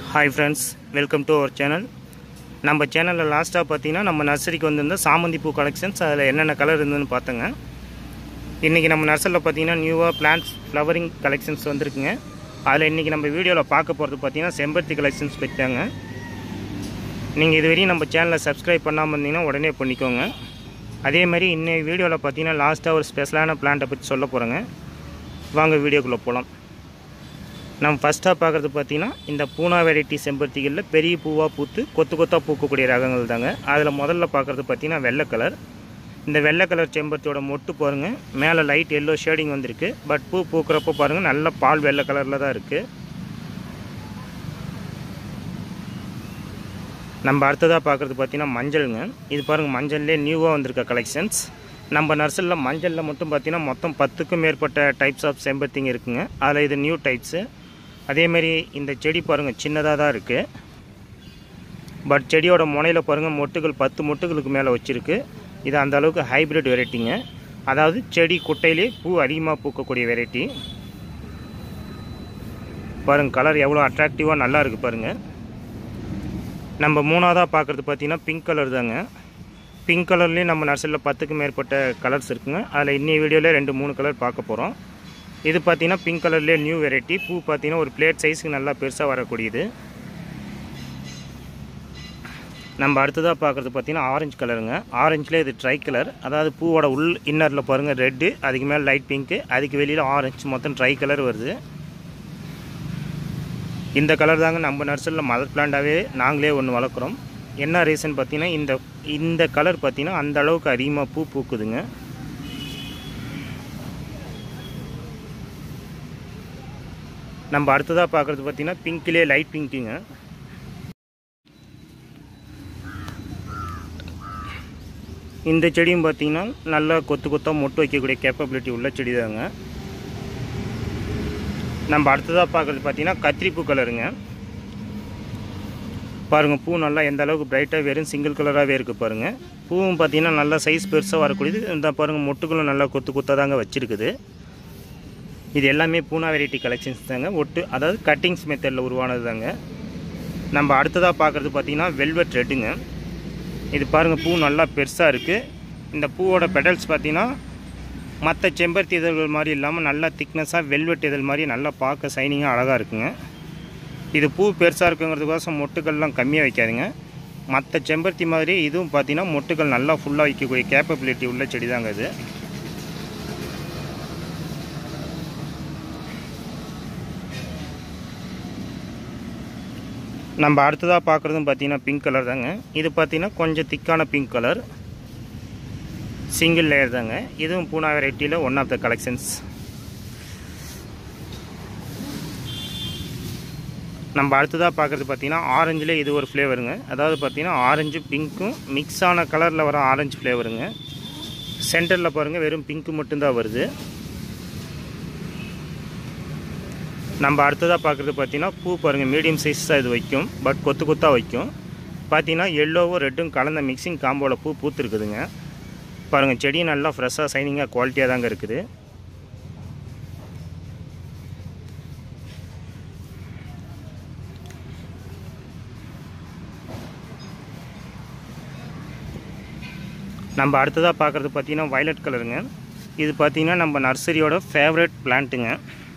hi friends welcome to our channel நம்ம சேனலில் லாஸ்ட்டாக பார்த்தீங்கன்னா நம்ம நர்சரிக்கு வந்திருந்த சாமந்தி பூ கலெக்ஷன்ஸ் அதில் என்னென்ன கலர் இருந்ததுன்னு பார்த்தோங்க இன்றைக்கி நம்ம நர்சரியில் பார்த்தீங்கன்னா நியூவாக பிளான்ட்ஸ் ஃப்ளவரிங் கலெக்ஷன்ஸ் வந்திருக்குங்க அதில் இன்றைக்கி நம்ம வீடியோவில் பார்க்க போகிறது பார்த்தீங்கன்னா செம்பருத்தி கலெக்ஷன்ஸ் பற்றியாங்க நீங்கள் இதுவரையும் நம்ம சேனலை சப்ஸ்கிரைப் பண்ணாமல் இருந்தீங்கன்னா உடனே பண்ணிக்கோங்க அதே மாதிரி இன்னைய வீடியோவில் பார்த்தீங்கன்னா லாஸ்ட்டாக ஒரு ஸ்பெஷலான பிளான்ட்டை பற்றி சொல்ல போகிறேங்க வாங்க வீடியோக்குள்ளே போகலாம் நம்ம ஃபஸ்ட்டாக பார்க்குறது பார்த்தீங்கன்னா இந்த பூனா வெரைட்டி செம்பருத்திகளில் பெரிய பூவாக பூத்து கொத்து கொத்தாக பூக்கக்கூடிய ரகங்கள் தாங்க அதில் முதல்ல பார்க்குறது பார்த்தீங்கன்னா வெள்ளை கலர் இந்த வெள்ளை கலர் செம்பருத்தியோட மொட்டு பாருங்கள் மேலே லைட் எல்லோ ஷேடிங் வந்திருக்கு பட் பூ பூக்கிறப்போ பாருங்கள் நல்ல பால் வெள்ளை கலரில் தான் இருக்குது நம்ம அடுத்ததாக பார்க்குறது பார்த்தீங்கன்னா மஞ்சளுங்க இது பாருங்கள் மஞ்சள்லேயே நியூவாக வந்திருக்க கலெக்ஷன்ஸ் நம்ம நர்சரியில் மஞ்சளில் மட்டும் பார்த்தீங்கன்னா மொத்தம் பத்துக்கும் மேற்பட்ட டைப்ஸ் ஆஃப் செம்பருத்திங்க இருக்குங்க அதில் இது நியூ டைப்ஸு அதேமாரி இந்த செடி பாருங்கள் சின்னதாக தான் இருக்குது பட் செடியோட முனையில் பாருங்கள் மொட்டுகள் பத்து மொட்டுகளுக்கு மேலே வச்சுருக்கு இது அந்த அளவுக்கு ஹைப்ரிட் வெரைட்டிங்க அதாவது செடி குட்டையிலே பூ அதிகமாக பூக்கக்கூடிய வெரைட்டி பாருங்கள் கலர் எவ்வளோ அட்ராக்டிவாக நல்லா இருக்குது பாருங்கள் நம்ம மூணாவதாக பார்க்குறது பார்த்தீங்கன்னா பிங்க் கலர் தாங்க பிங்க் கலர்லேயும் நம்ம நர்சரியில் பத்துக்கு மேற்பட்ட கலர்ஸ் இருக்குங்க அதில் இன்னைய வீடியோவில் ரெண்டு மூணு கலர் பார்க்க போகிறோம் இது பார்த்தீங்கன்னா பிங்க் கலர்லேயே நியூ வெரைட்டி பூ பார்த்தீங்கன்னா ஒரு பிளேட் சைஸுக்கு நல்லா பெருசாக வரக்கூடியது நம்ம அடுத்ததாக பார்க்குறது பார்த்தீங்கன்னா ஆரஞ்சு கலருங்க ஆரஞ்சில் இது ட்ரை கலர் அதாவது பூவோட உள் இன்னரில் பாருங்கள் ரெட்டு அதுக்கு மேலே லைட் பிங்க்கு அதுக்கு வெளியில் ஆரஞ்சு மொத்தம் ட்ரை கலர் வருது இந்த கலர் தாங்க நம்ம நர்சரியில் மதர் பிளான்டாகவே நாங்களே ஒன்று வளர்க்குறோம் என்ன ரீசன் பார்த்தீங்கன்னா இந்த இந்த கலர் பார்த்தீங்கன்னா அந்த அளவுக்கு அதிகமாக பூ பூக்குதுங்க நம்ம அடுத்ததாக பார்க்குறது பார்த்தீங்கன்னா பிங்க்லேயே லைட் பிங்க்குங்க இந்த செடியும் பார்த்தீங்கன்னா நல்லா கொத்து கொத்தாக மொட்டு வைக்கக்கூடிய கேப்பபிலிட்டி உள்ள செடி தாங்க நம்ம அடுத்ததாக பார்க்குறது பார்த்தீங்கன்னா கத்திரிப்பூ கலருங்க பாருங்கள் பூ நல்லா எந்த அளவுக்கு பிரைட்டாக வெறும் சிங்கிள் கலராகவே இருக்குது பாருங்கள் பூவும் பார்த்தீங்கன்னா நல்லா சைஸ் பெருசாக வரக்கூடியது இந்த பாருங்கள் மொட்டுகளும் நல்லா கொத்து கொத்தாக தாங்க வச்சுருக்குது இது எல்லாமே பூனா வெரைட்டி கலெக்ஷன்ஸ் தாங்க ஒட்டு அதாவது கட்டிங்ஸ் மெத்தடில் உருவானது தாங்க நம்ம அடுத்ததாக பார்க்குறது பார்த்தீங்கன்னா வெல்வெட் ரெட்டுங்க இது பாருங்கள் பூ நல்லா பெருசாக இருக்குது இந்த பூவோட பெடல்ஸ் பார்த்தீங்கன்னா மற்ற செம்பருத்தி இதழ்கள் மாதிரி இல்லாமல் நல்லா திக்னஸாக வெல்வெட் இதழ் மாதிரி நல்லா பார்க்க சைனிங்காக அழகாக இருக்குங்க இது பூ பெருசாக இருக்குங்கிறதுக்கோசம் மொட்டுக்கள்லாம் கம்மியாக வைக்காதுங்க மற்ற செம்பருத்தி மாதிரி இதுவும் பார்த்தீங்கன்னா மொட்டுகள் நல்லா ஃபுல்லாக வைக்கக்கூடிய கேப்பபிலிட்டி உள்ள செடி தாங்க இது நம்ம அடுத்ததாக பார்க்குறதும் பார்த்தீங்கன்னா பிங்க் கலர் தாங்க இது பார்த்தீங்கன்னா கொஞ்சம் திக்கான பிங்க் கலர் சிங்கிள் லேயர் தாங்க இதுவும் பூனா வெரைட்டியில் ஒன் ஆஃப் த கலெக்ஷன்ஸ் நம்ம அடுத்ததாக பார்க்குறது பார்த்தீங்கன்னா ஆரஞ்சில் இது ஒரு ஃப்ளேவருங்க அதாவது பார்த்தீங்கன்னா ஆரஞ்சு பிங்க்கும் மிக்ஸ் ஆன கலரில் வர ஆரஞ்சு ஃப்ளேவருங்க சென்டரில் பாருங்கள் வெறும் பிங்க்கு மட்டும்தான் வருது நம்ம அடுத்ததாக பார்க்குறது பார்த்தீங்கன்னா பூ பாருங்கள் மீடியம் சைஸ் தான் இது வைக்கும் பட் கொத்து கொத்தாக வைக்கும் பார்த்தீங்கன்னா எல்லோவும் ரெட்டும் கலந்த மிக்சிங் காம்போவில் பூ பூத்துருக்குதுங்க பாருங்கள் செடி நல்லா ஃப்ரெஷ்ஷாக சைனிங்காக குவாலிட்டியாக தாங்க இருக்குது நம்ம அடுத்ததாக பார்க்குறது பார்த்தீங்கன்னா வயலட் கலருங்க இது பார்த்தீங்கன்னா நம்ம நர்சரியோட ஃபேவரட் பிளான்ட்டுங்க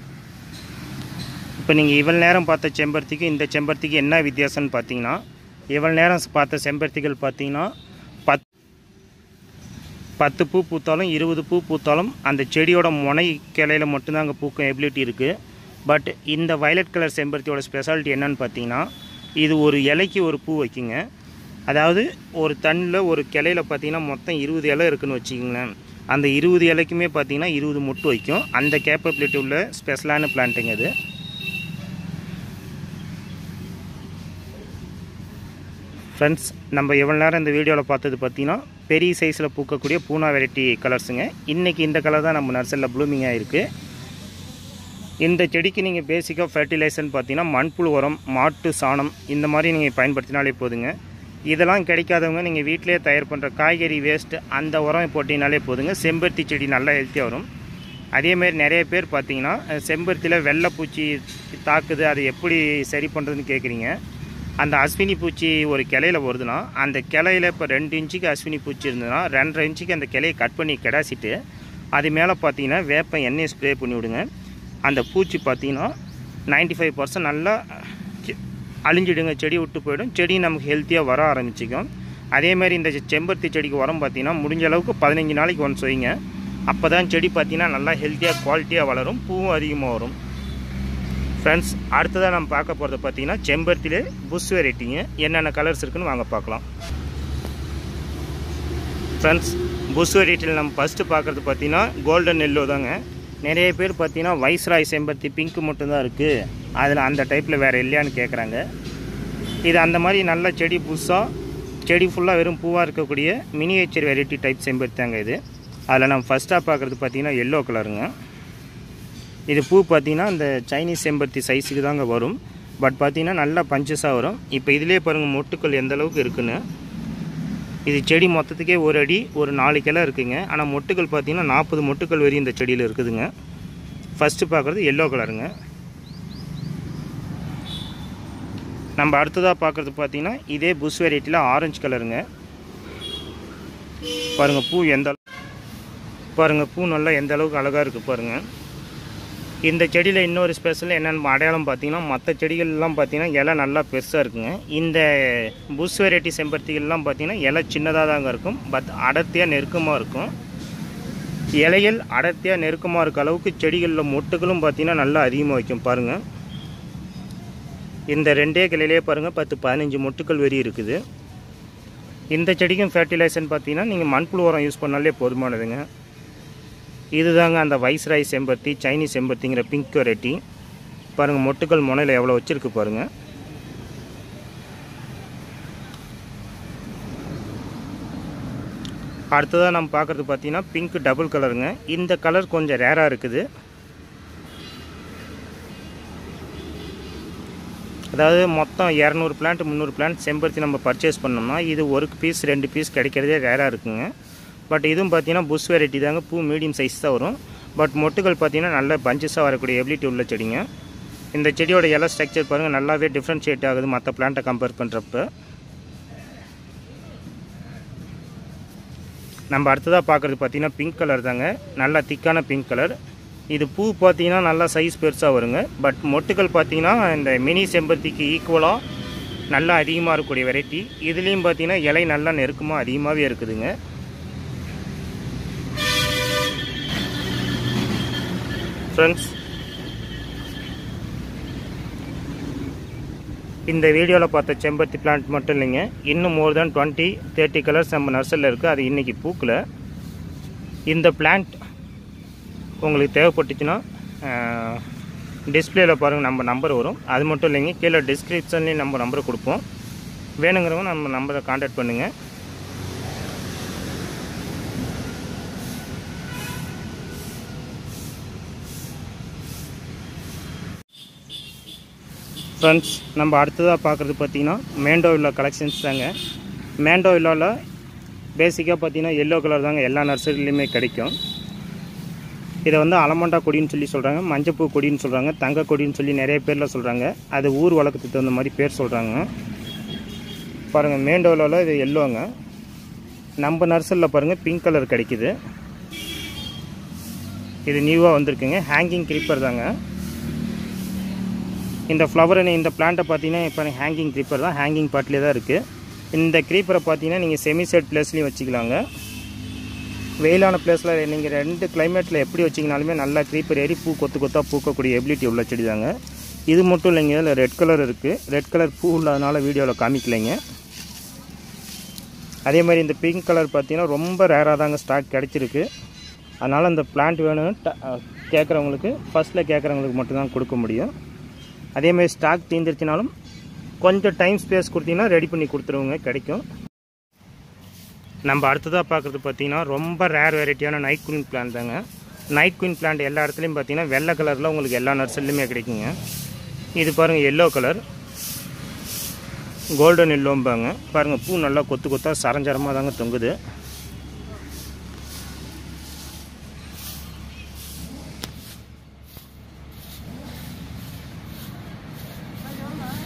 இப்போ நீங்கள் இவ்வளோ நேரம் பார்த்த செம்பருத்திக்கு இந்த செம்பருத்திக்கு என்ன வித்தியாசம்னு பார்த்தீங்கன்னா இவ்வளோ நேரம் பார்த்த செம்பருத்திகள் பார்த்தீங்கன்னா பத் பத்து பூ பூத்தாலும் இருபது பூ பூத்தாலும் அந்த செடியோட முனை கிளையில் மட்டும்தாங்க பூக்கும் எபிலிட்டி இருக்குது பட் இந்த வயலட் கலர் செம்பருத்தியோட ஸ்பெஷாலிட்டி என்னன்னு பார்த்தீங்கன்னா இது ஒரு இலைக்கு ஒரு பூ வைக்குங்க அதாவது ஒரு தண்ணில் ஒரு கிளையில் பார்த்தீங்கன்னா மொத்தம் இருபது இலை இருக்குன்னு வச்சுக்கிங்களேன் அந்த இருபது இலைக்குமே பார்த்தீங்கன்னா இருபது முட்டு வைக்கும் அந்த கேப்பபிலிட்டி உள்ள ஸ்பெஷலான பிளான்ட்டுங்க இது ஃப்ரெண்ட்ஸ் நம்ம எவ்வளோ நேரம் இந்த வீடியோவில் பார்த்தது பார்த்தீங்கன்னா பெரிய சைஸில் பூக்கக்கூடிய பூனா வெரைட்டி கலர்ஸுங்க இன்றைக்கி இந்த கலர் தான் நம்ம நர்சரியில் ப்ளூமிங்காக இருக்குது இந்த செடிக்கு நீங்கள் பேசிக்காக ஃபர்டிலைசர்னு பார்த்தீங்கன்னா மண்புழு உரம் மாட்டு சாணம் இந்த மாதிரி நீங்கள் பயன்படுத்தினாலே போதுங்க இதெல்லாம் கிடைக்காதவங்க நீங்கள் வீட்டிலே தயார் பண்ணுற காய்கறி வேஸ்ட்டு அந்த உரம் போட்டிங்கனாலே போதுங்க செம்பருத்தி செடி நல்லா ஹெல்த்தியாக வரும் அதேமாரி நிறைய பேர் பார்த்தீங்கன்னா செம்பருத்தியில் வெள்ளைப்பூச்சி தாக்குது அதை எப்படி சரி பண்ணுறதுன்னு கேட்குறீங்க அந்த அஸ்வினி பூச்சி ஒரு கிளையில வருதுன்னா அந்த கிளையில இப்போ ரெண்டு இன்ச்சுக்கு அஸ்வினி பூச்சி இருந்ததுன்னா ரெண்டரை இன்ச்சுக்கு அந்த கிளையை கட் பண்ணி கிடாசிட்டு அது மேலே பார்த்தீங்கன்னா வேப்ப எண்ணெயை ஸ்ப்ரே பண்ணி விடுங்க அந்த பூச்சி பார்த்தீங்கன்னா நைன்டி ஃபைவ் பர்சன்ட் நல்லா செ- அழிஞ்சிடுங்க செடி விட்டு போயிடும் செடி நமக்கு ஹெல்த்தியாக வர ஆரம்பிச்சிக்கும் அதே மாதிரி இந்த செம்பருத்தி செடிக்கு உரம் பார்த்தீங்கன்னா முடிஞ்ச அளவுக்கு பதினஞ்சு நாளைக்கு ஒன்ஸ் வைங்க அப்போ தான் செடி பார்த்தீங்கன்னா நல்லா ஹெல்த்தியாக குவாலிட்டியாக வளரும் பூவும் அதிகமாக வரும் ஃப்ரெண்ட்ஸ் அடுத்ததாக நம்ம பார்க்க போகிறது பார்த்தீங்கன்னா செம்பருத்திலே புஷ் வெரைட்டிங்க என்னென்ன கலர்ஸ் இருக்குன்னு வாங்க பார்க்கலாம் ஃப்ரெண்ட்ஸ் புஷ் வெரைட்டியில் நம்ம ஃபஸ்ட்டு பார்க்குறது பார்த்தீங்கன்னா கோல்டன் எல்லோ தாங்க நிறைய பேர் பார்த்தீங்கன்னா வைஸ்ராய் செம்பருத்தி பிங்க் மட்டும்தான் இருக்குது அதில் அந்த டைப்பில் வேறு இல்லையான்னு கேட்குறாங்க இது அந்த மாதிரி நல்ல செடி புதுசாக செடி ஃபுல்லாக வெறும் பூவாக இருக்கக்கூடிய மினியேச்சர் வெரைட்டி டைப் செம்பருத்தி தாங்க இது அதில் நம்ம ஃபஸ்ட்டாக பார்க்குறது பார்த்தீங்கன்னா எல்லோ கலருங்க இது பூ பார்த்தீங்கன்னா இந்த சைனீஸ் செம்பருத்தி சைஸுக்கு தாங்க வரும் பட் பார்த்தீங்கன்னா நல்லா பஞ்சஸாக வரும் இப்போ இதிலே பாருங்கள் மொட்டுக்கள் எந்த அளவுக்கு இருக்குன்னு இது செடி மொத்தத்துக்கே ஒரு அடி ஒரு நாலு கிளை இருக்குங்க ஆனால் மொட்டுக்கள் பார்த்தீங்கன்னா நாற்பது மொட்டுக்கள் வரையும் இந்த செடியில் இருக்குதுங்க ஃபஸ்ட்டு பார்க்குறது எல்லோ கலருங்க நம்ம அடுத்ததாக பார்க்குறது பார்த்தீங்கன்னா இதே புஷ் வெரைட்டியில் ஆரஞ்சு கலருங்க பாருங்கள் பூ எந்த அளவு- பாருங்கள் பூ நல்லா எந்த அளவுக்கு அழகாக இருக்குது பாருங்கள் இந்த செடியில் இன்னொரு ஸ்பெஷல் என்னென்னு அடையாளம் பார்த்தீங்கன்னா மற்ற செடிகள்லாம் பார்த்தீங்கன்னா இலை நல்லா பெருசாக இருக்குங்க இந்த புஷ் வெரைட்டி செம்பருத்திகள்லாம் பார்த்தீங்கன்னா இலை சின்னதாக தாங்க இருக்கும் பட் அடர்த்தியாக நெருக்கமாக இருக்கும் இலைகள் அடர்த்தியாக நெருக்கமாக இருக்க அளவுக்கு செடிகளில் மொட்டுகளும் பார்த்தீங்கன்னா நல்லா அதிகமாக வைக்கும் பாருங்கள் இந்த ரெண்டே கிளையிலே பாருங்கள் பத்து பதினஞ்சு மொட்டுக்கள் வெறி இருக்குது இந்த செடிக்கும் ஃபர்டிலைசர்னு பார்த்தீங்கன்னா நீங்கள் மண்புழு உரம் யூஸ் பண்ணாலே போதுமானதுங்க இதுதாங்க அந்த வைஸ்ராய் செம்பருத்தி சைனீஸ் செம்பருத்திங்கிற பிங்க் வெரைட்டி பாருங்கள் மொட்டுக்கள் முனையில் எவ்வளோ வச்சுருக்கு பாருங்கள் அடுத்ததாக நம்ம பார்க்குறது பார்த்தீங்கன்னா பிங்க் டபுள் கலருங்க இந்த கலர் கொஞ்சம் ரேராக இருக்குது அதாவது மொத்தம் இரநூறு பிளான்ட் முந்நூறு பிளான்ட் செம்பருத்தி நம்ம பர்ச்சேஸ் பண்ணோம்னா இது ஒரு பீஸ் ரெண்டு பீஸ் கிடைக்கிறதே ரேராக இருக்குங்க பட் இதுவும் பார்த்தீங்கன்னா புஷ் வெரைட்டி தாங்க பூ மீடியம் சைஸ் தான் வரும் பட் மொட்டுகள் பார்த்தீங்கன்னா நல்ல பஞ்சஸாக வரக்கூடிய எபிலிட்டி உள்ள செடிங்க இந்த செடியோட இலை ஸ்ட்ரக்சர் பாருங்கள் நல்லாவே டிஃப்ரென்ஷியேட் ஆகுது மற்ற பிளான்ட்டை கம்பேர் பண்ணுறப்ப நம்ம அடுத்ததாக பார்க்குறது பார்த்தீங்கன்னா பிங்க் கலர் தாங்க நல்லா திக்கான பிங்க் கலர் இது பூ பார்த்தீங்கன்னா நல்லா சைஸ் பெருசாக வருங்க பட் மொட்டுகள் பார்த்தீங்கன்னா இந்த மினி செம்பருத்திக்கு ஈக்குவலாக நல்லா அதிகமாக இருக்கக்கூடிய வெரைட்டி இதுலேயும் பார்த்தீங்கன்னா இலை நல்லா நெருக்கமாக அதிகமாகவே இருக்குதுங்க ஃப்ரெண்ட்ஸ் இந்த வீடியோவில் பார்த்த செம்பருத்தி பிளான்ட் மட்டும் இல்லைங்க இன்னும் more than twenty thirty colours நம்ம நர்சரியில் இருக்குது அது இன்றைக்கி பூக்கல இந்த பிளான்ட் உங்களுக்கு தேவைப்பட்டுச்சுன்னா டிஸ்பிளேயில் பாருங்கள் நம்ம நம்பர் வரும் அது மட்டும் இல்லைங்க கீழே டிஸ்கிரிப்ஷன்லேயும் நம்ம நம்பரை கொடுப்போம் வேணுங்கிறவங்க நம்ம நம்பரை காண்டாக்ட் பண்ணுங்கள் ஃப்ரெண்ட்ஸ் நம்ம அடுத்ததாக பார்க்குறது பார்த்தீங்கன்னா மேண்டோ வில்லா கலெக்ஷன்ஸ் தாங்க மேண்டோ வில்லாவில் பேசிக்காக பார்த்தீங்கன்னா எல்லோ கலர் தாங்க எல்லா நர்சரிலையுமே கிடைக்கும் இதை வந்து அலமண்டா கொடின்னு சொல்லி சொல்கிறாங்க மஞ்சப்பூ கொடின்னு சொல்கிறாங்க தங்க கொடின்னு சொல்லி நிறைய பேரில் சொல்கிறாங்க அது ஊர் வழக்கத்துக்கு தகுந்த மாதிரி பேர் சொல்கிறாங்க பாருங்கள் மேண்டோவில் இது எல்லோங்க நம்ம நர்சரியில் பாருங்கள் பிங்க் கலர் கிடைக்குது இது நியூவாக வந்திருக்குங்க ஹேங்கிங் கிரீப்பர் தாங்க இந்த ஃப்ளவர் இந்த பிளான்ட்டை பார்த்தீங்கன்னா இப்போ ஹேங்கிங் க்ரீப்பர் தான் ஹேங்கிங் பார்ட்லேயே தான் இருக்குது இந்த க்ரீப்பரை பார்த்தீங்கன்னா நீங்கள் செமி செட் பிளேஸ்லேயும் வச்சுக்கலாங்க வெயிலான பிளேஸில் நீங்கள் ரெண்டு கிளைமேட்டில் எப்படி வச்சிங்கனாலுமே நல்லா க்ரீப்பர் ஏறி பூ கொத்து கொத்தாக பூக்கக்கூடிய எபிலிட்டி உள்ள செடி தாங்க இது மட்டும் இல்லைங்க இதில் ரெட் கலர் இருக்குது ரெட் கலர் பூ இல்லாதனால வீடியோவில் காமிக்கலைங்க அதே மாதிரி இந்த பிங்க் கலர் பார்த்தீங்கன்னா ரொம்ப ரேராக தாங்க ஸ்டாக் கிடச்சிருக்கு அதனால் அந்த பிளான்ட் வேணும்னு ட- கேட்குறவங்களுக்கு ஃபஸ்ட்டில் கேட்குறவங்களுக்கு மட்டும்தான் கொடுக்க முடியும் அதேமாதிரி ஸ்டாக் தீர்ந்துருச்சுனாலும் கொஞ்சம் டைம் ஸ்பேஸ் கொடுத்தீங்கன்னா ரெடி பண்ணி கொடுத்துருவோங்க கிடைக்கும் நம்ம அடுத்ததாக பார்க்குறது பார்த்தீங்கன்னா ரொம்ப ரேர் வெரைட்டியான நைட் குயின் பிளான்ட் தாங்க நைட் குயின் பிளான்ட் எல்லா இடத்துலையும் பார்த்தீங்கன்னா வெள்ளை கலரில் உங்களுக்கு எல்லா நர்சரிலையுமே கிடைக்குங்க இது பாருங்கள் எல்லோ கலர் கோல்டன் எல்லோம்பாங்க பாருங்கள் பூ நல்லா கொத்து கொத்தாக சரஞ்சரமாக தாங்க தொங்குது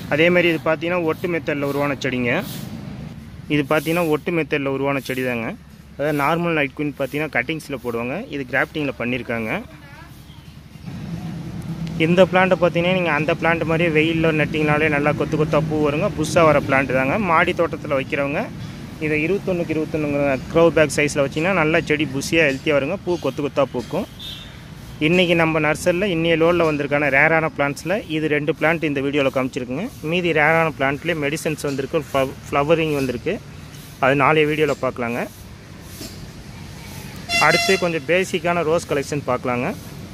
அதேமாதிரி இது பார்த்தீங்கன்னா ஒட்டு மெத்தடில் உருவான செடிங்க இது பார்த்தீங்கன்னா ஒட்டு மெத்தடில் உருவான செடி தாங்க அதாவது நார்மல் நைட் குயின் பார்த்தீங்கன்னா கட்டிங்ஸில் போடுவாங்க இது கிராஃப்டிங்கில் பண்ணியிருக்காங்க இந்த பிளான்ட்டை பார்த்தீங்கன்னா நீங்கள் அந்த பிளான்ட் மாதிரியே வெயிலில் நட்டிங்கனாலே நல்லா கொத்து கொத்தா பூ வருங்க புதுசாக வர பிளான்ட் தாங்க மாடி தோட்டத்தில் வைக்கிறவங்க இதை இருபத்தொன்னுக்கு இருபத்தொன்னுங்கிற க்ரோ பேக் சைஸில் வச்சிங்கன்னா நல்லா செடி புஷியாக ஹெல்த்தியாக வருங்க பூ கொத்து கொத்தா பூக்கும் இன்றைக்கி நம்ம நர்சரியில் இன்னைய லோடில் வந்திருக்கான ரேரான பிளான்ட்ஸில் இது ரெண்டு பிளான்ட் இந்த வீடியோவில் காமிச்சிருக்குங்க மீதி ரேரான பிளான்ட்லேயே மெடிசன்ஸ் வந்திருக்கு ஃப்ளவரிங் வந்திருக்கு அது நாளைய வீடியோவில் பார்க்கலாங்க அடுத்து கொஞ்சம் பேசிக்கான ரோஸ் கலெக்ஷன் பார்க்கலாங்க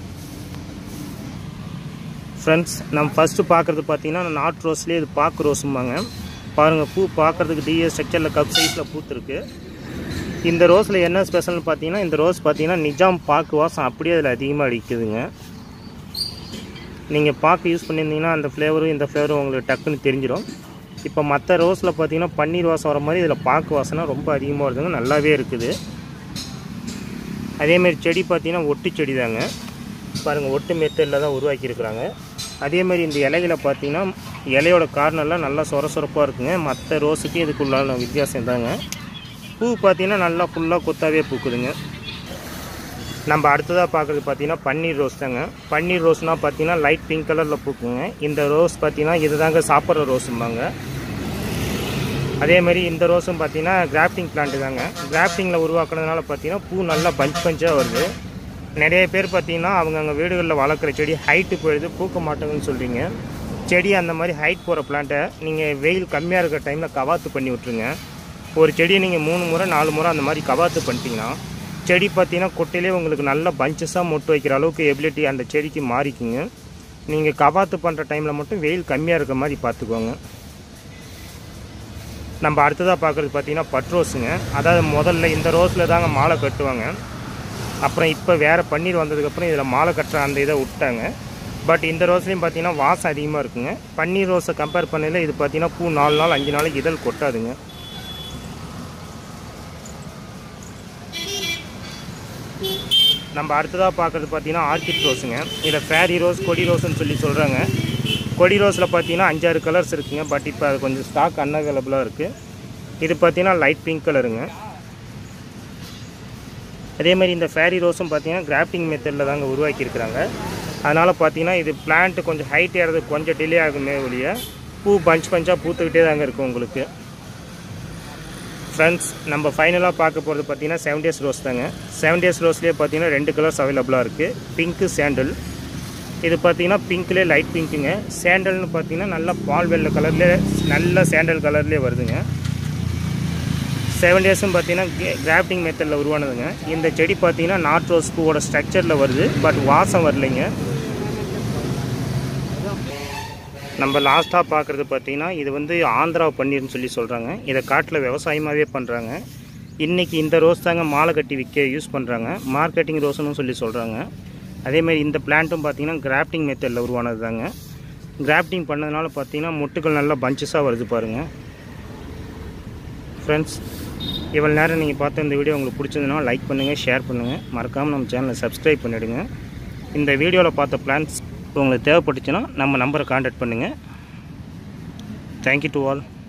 ஃப்ரெண்ட்ஸ் நம்ம ஃபஸ்ட்டு பார்க்குறது பார்த்தீங்கன்னா நாட் ரோஸ்லேயே இது பாக்கு ரோஸும்பாங்க பாருங்கள் பூ பார்க்குறதுக்கு டிஎஸ் ஸ்ட்ரக்சரில் கப் சைஸில் பூத்துருக்கு இந்த ரோஸில் என்ன ஸ்பெஷல்னு பார்த்தீங்கன்னா இந்த ரோஸ் பார்த்தீங்கன்னா நிஜாம் பாக்கு வாசம் அப்படியே அதில் அதிகமாக அடிக்குதுங்க நீங்கள் பாக்கு யூஸ் பண்ணியிருந்தீங்கன்னா அந்த ஃப்ளேவரும் இந்த ஃப்ளேவரும் உங்களுக்கு டக்குன்னு தெரிஞ்சிடும் இப்போ மற்ற ரோஸில் பார்த்தீங்கன்னா பன்னீர் வாசம் வர மாதிரி இதில் பாக்கு வாசனை ரொம்ப அதிகமாக வருதுங்க நல்லாவே இருக்குது அதேமாரி செடி பார்த்தீங்கன்னா ஒட்டு செடி தாங்க பாருங்கள் ஒட்டு மெத்தடில் தான் உருவாக்கியிருக்கிறாங்க அதேமாதிரி இந்த இலைகளை பார்த்தீங்கன்னா இலையோட கார்னர்லாம் நல்லா சொர சொரப்பாக இருக்குங்க மற்ற ரோஸுக்கு இதுக்குள்ளான வித்தியாசம் தாங்க பூ பார்த்தீங்கன்னா நல்லா ஃபுல்லாக கொத்தாவே பூக்குதுங்க நம்ம அடுத்ததாக பார்க்குறது பார்த்தீங்கன்னா பன்னீர் ரோஸ் தாங்க பன்னீர் ரோஸ்னால் பார்த்தீங்கன்னா லைட் பிங்க் கலரில் பூக்குங்க இந்த ரோஸ் பார்த்தீங்கன்னா இதுதாங்க சாப்பிட்ற ரோஸும்பாங்க அதேமாதிரி இந்த ரோஸும் பார்த்தீங்கன்னா கிராஃப்டிங் பிளான்ட்டு தாங்க கிராஃப்டிங்கில் உருவாக்குனதுனால பார்த்தீங்கன்னா பூ நல்லா பஞ்ச் பஞ்சாக வருது நிறைய பேர் பார்த்தீங்கன்னா அவங்கவுங்க வீடுகளில் வளர்க்குற செடி ஹைட்டு போயிடுது பூக்க மாட்டேங்குன்னு சொல்கிறீங்க செடி அந்த மாதிரி ஹைட் போகிற பிளான்ட்டை நீங்கள் வெயில் கம்மியாக இருக்கிற டைமில் கவாத்து பண்ணி விட்ருங்க ஒரு செடியை நீங்கள் மூணு முறை நாலு முறை அந்த மாதிரி கவாத்து பண்ணிட்டீங்கன்னா செடி பார்த்தீங்கன்னா கொட்டையிலே உங்களுக்கு நல்ல பஞ்சஸாக மொட்டு வைக்கிற அளவுக்கு எபிலிட்டி அந்த செடிக்கு மாறிக்குங்க நீங்கள் கவாத்து பண்ணுற டைமில் மட்டும் வெயில் கம்மியாக இருக்கிற மாதிரி பார்த்துக்கோங்க நம்ம அடுத்ததாக பார்க்குறது பார்த்தீங்கன்னா பட் ரோஸுங்க அதாவது முதல்ல இந்த ரோஸில் தாங்க மாலை கட்டுவாங்க அப்புறம் இப்போ வேறு பன்னீர் வந்ததுக்கப்புறம் இதில் மாலை கட்டுற அந்த இதை விட்டாங்க பட் இந்த ரோஸ்லேயும் பார்த்தீங்கன்னா வாசம் அதிகமாக இருக்குங்க பன்னீர் ரோஸை கம்பேர் பண்ணல இது பார்த்தீங்கன்னா பூ நாலு நாள் அஞ்சு நாளைக்கு இதழ் கொட்டாதுங்க நம்ம அடுத்ததாக பார்க்குறது பார்த்தீங்கன்னா ஆர்கிட் ரோஸுங்க இதில் ஃபேரி ரோஸ் கொடி ரோஸ்னு சொல்லி சொல்கிறாங்க கொடி ரோஸில் பார்த்தீங்கன்னா அஞ்சாறு கலர்ஸ் இருக்குங்க பட் இப்போ அது கொஞ்சம் ஸ்டாக் அன்அவைலபிளாக இருக்குது இது பார்த்தீங்கன்னா லைட் பிங்க் கலருங்க அதே மாதிரி இந்த ஃபேரி ரோஸும் பார்த்தீங்கன்னா கிராஃப்டிங் மெத்தடில் தாங்க உருவாக்கியிருக்கிறாங்க அதனால் பார்த்தீங்கன்னா இது பிளான்ட் கொஞ்சம் ஹைட் ஏறதுக்கு கொஞ்சம் டிலே ஆகுமே ஒழிய பூ பஞ்ச் பஞ்சாக பூத்துக்கிட்டே தாங்க இருக்கும் உங்களுக்கு ஃப்ரெண்ட்ஸ் நம்ம ஃபைனலாக பார்க்க போகிறது பார்த்தீங்கன்னா செவன் டேஸ் ரோஸ் தாங்க செவன் டேஸ் ரோஸ்லேயே பார்த்தீங்கன்னா ரெண்டு கலர்ஸ் அவைலபிளாக இருக்குது பிங்க்கு சாண்டல் இது பார்த்தீங்கன்னா பிங்க்லேயே லைட் பிங்க்குங்க சாண்டல்னு பார்த்தீங்கன்னா நல்லா பால் வெள்ளை கலர்லேயே நல்ல சாண்டல் கலர்லேயே வருதுங்க செவன் டேஸும் பார்த்தீங்கன்னா கிராஃப்டிங் மெத்தடில் உருவானதுங்க இந்த செடி பார்த்தீங்கன்னா நாட் ரோஸ் பூவோட ஸ்ட்ரக்சரில் வருது பட் வாசம் வரலைங்க நம்ம லாஸ்ட்டாக பார்க்குறது பார்த்தீங்கன்னா இது வந்து ஆந்திரா பன்னீர்னு சொல்லி சொல்கிறாங்க இதை காட்டில் விவசாயமாகவே பண்ணுறாங்க இன்றைக்கி இந்த ரோஸ் தாங்க மாலை கட்டி விற்க யூஸ் பண்ணுறாங்க மார்க்கெட்டிங் ரோஸ்னு சொல்லி சொல்கிறாங்க அதேமாதிரி இந்த பிளான்ட்டும் பார்த்தீங்கன்னா கிராஃப்டிங் மெத்தடில் உருவானது தாங்க கிராஃப்டிங் பண்ணதுனால பார்த்தீங்கன்னா மொட்டுகள் நல்லா பஞ்சஸாக வருது பாருங்கள் ஃப்ரெண்ட்ஸ் இவ்வளோ நேரம் நீங்கள் பார்த்த இந்த வீடியோ உங்களுக்கு பிடிச்சதுன்னா லைக் பண்ணுங்கள் ஷேர் பண்ணுங்கள் மறக்காமல் நம்ம சேனலை சப்ஸ்கிரைப் பண்ணிவிடுங்க இந்த வீடியோவில் பார்த்த பிளான்ஸ் உங்களுக்கு தேவைப்பட்டுச்சுன்னா நம்ம நம்பரை காண்டாக்ட் பண்ணுங்கள் தேங்க்யூ டு ஆல்